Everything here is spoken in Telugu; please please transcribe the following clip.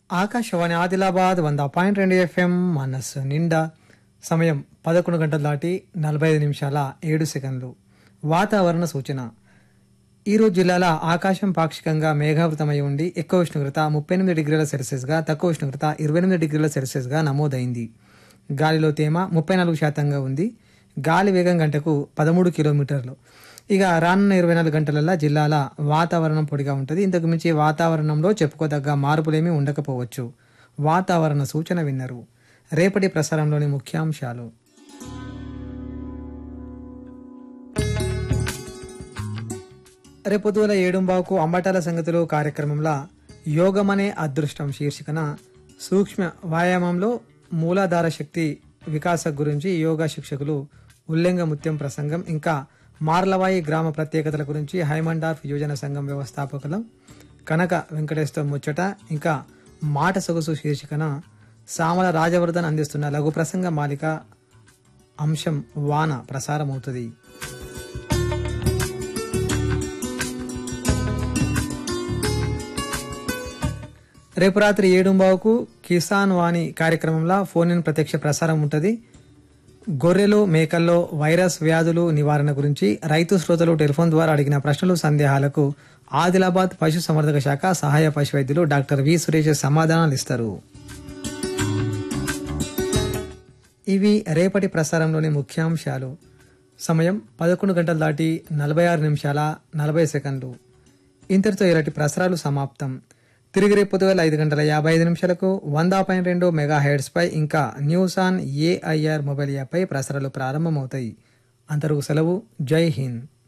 ఆకాశవాణి ఆదిలాబాద్ వంద పాయింట్ రెండు ఎఫ్ఎం మనస్సు నిండా సమయం పదకొండు గంటలు దాటి నలభై ఐదు నిమిషాల ఏడు సెకండ్లు వాతావరణ సూచన ఈరోజు జిల్లాల ఆకాశం పాక్షికంగా మేఘావృతమై ఉండి ఎక్కువ ఉష్ణోగ్రత ముప్పై ఎనిమిది డిగ్రీల సెల్సియస్గా తక్కువ ఉష్ణోగ్రత ఇరవై ఎనిమిది డిగ్రీల సెల్సియస్గా నమోదైంది గాలిలో తేమ ముప్పై నాలుగు శాతంగా ఉంది గాలి వేగం గంటకు పదమూడు కిలోమీటర్లు ఇక రానున్న ఇరవై నాలుగు గంటలలో జిల్లాల వాతావరణం పొడిగా ఉంటుంది ఇంతకు మించి వాతావరణంలో చెప్పుకోదగ్గ మార్పులేమీ ఉండకపోవచ్చు వాతావరణ సూచన విన్నరు రేపటి ప్రసారంలోని ముఖ్యాంశాలు రేపొద్దుల ఏడుంబావుకు అంబటాల సంగతులు కార్యక్రమంలో యోగమనే అదృష్టం శీర్షికన సూక్ష్మ వ్యాయామంలో మూలాధార శక్తి వికాస గురించి యోగా శిక్షకులు ఉల్లింగ ముత్యం ప్రసంగం ఇంకా మార్లవాయి గ్రామ ప్రత్యేకతల గురించి హైమండార్ఫ్ యోజన సంఘం వ్యవస్థాపకులు కనక వెంకటేశ్వర ముచ్చట ఇంకా మాట సొగసు శీర్షికన సామల రాజవర్ధన్ అందిస్తున్న లఘు ప్రసంగ మాలిక అంశం వాన ప్రసారమవుతుంది రేపు రాత్రి ఏడుంబావుకు కిసాన్ వాణి కార్యక్రమంలో ఫోన్ ఇన్ ప్రత్యక్ష ప్రసారం ఉంటుంది గొర్రెలు మేకల్లో వైరస్ వ్యాధులు నివారణ గురించి రైతు శ్రోతలు టెలిఫోన్ ద్వారా అడిగిన ప్రశ్నలు సందేహాలకు ఆదిలాబాద్ పశు సంవర్ధక శాఖ సహాయ పశు వైద్యులు డాక్టర్ వి సురేష్ సమాధానాలు ఇస్తారు ఇవి రేపటి ప్రసారంలోని ముఖ్యాంశాలు సమయం పదకొండు గంటలు దాటి నలభై ఆరు నిమిషాల నలభై సెకండ్లు ఇంతటితో ఇలాంటి ప్రసారాలు సమాప్తం తిరిగి రేపు పొద్దుగల ఐదు గంటల యాభై ఐదు నిమిషాలకు వంద పాయింట్ రెండు మెగా హెడ్స్ పై ఇంకా news on AIR mobile app పై ప్రసారాలు ప్రారంభమవుతాయి అంతవరకు సెలవు జై హింద్